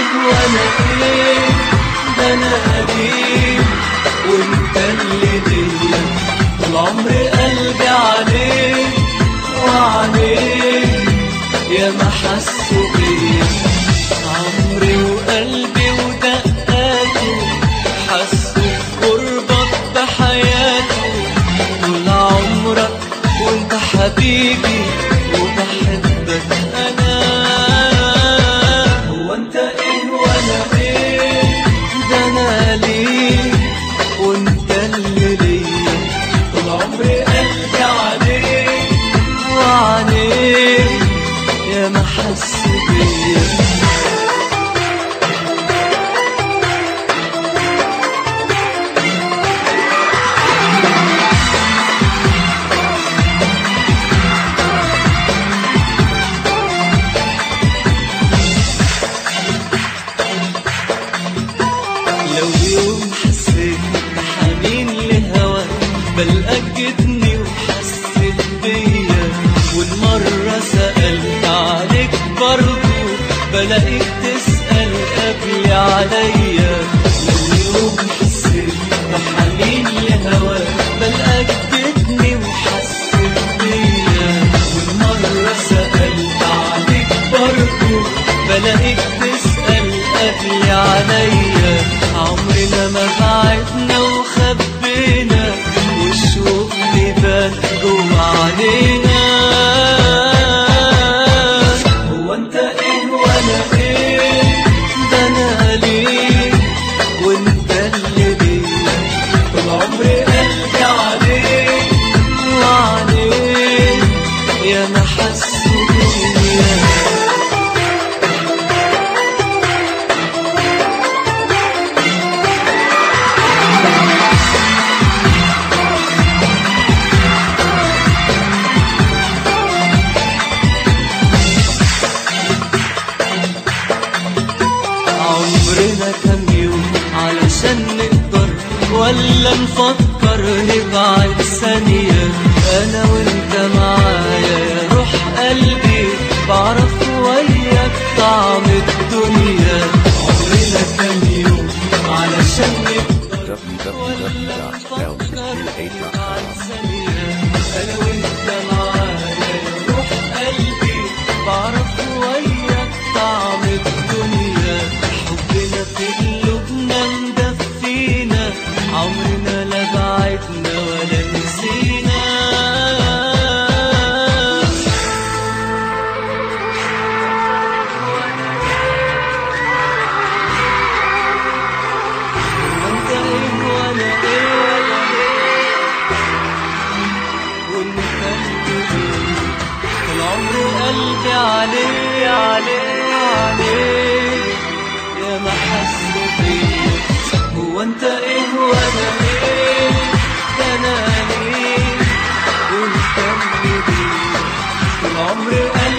وانا ايه ده انا قديم وانت اللي ليا طول عمري قلبي عليك وعليك يا ما حسوا بيا عمري وقلبي ودقاته حسوا بقربك بحياته طول عمرك وانت حبيبي وبحبك انا هو انت ايه وانا ايه ده انا ليك وانت اللي ليا طول عمري قلبي عليك وعليك يا ما حس بيا لو يوم حسيت بحنين لهواك بلقجتني وحسيت بيا والمرة سألت عليك برضو بلاقيك تسأل قبلي عليا لو يوم حسيت بحنين لهواك بلقجتني وحسيت بيا والمرة سألت عليك برضو بلاقيك تسأل قبلي عليا عمرنا ما بعدنا وخبينا والشوق بيبان جوا علينا هو انت ايه وانا ايه ده انا ليك وانت اللي ليا طول عمري قلبي عليك وعليك يا ما حسوا بيا عمرنا كم يوم علشان نقدر ولا نفكر نبعد ثانية أنا وأنت معايا يا روح قلبي بعرف وياك طعم الدنيا عمرنا كم يوم علشان نقدر ولا نفكر نبعد ثانية أنا وأنت معايا يا روح قلبي بعرف وياك طعم الدنيا حبنا في قلوبنا مدفينا عمرنا لا بعدنا ولا نسينا وانت ايه وانا ايه ولا ايه وانت اللي طول عمري قلبي عليه عليه عليه يا ما حس بيا هو انت ايه وانا ايه ده انا ليه وانت اللي بيا طول عمري قلبي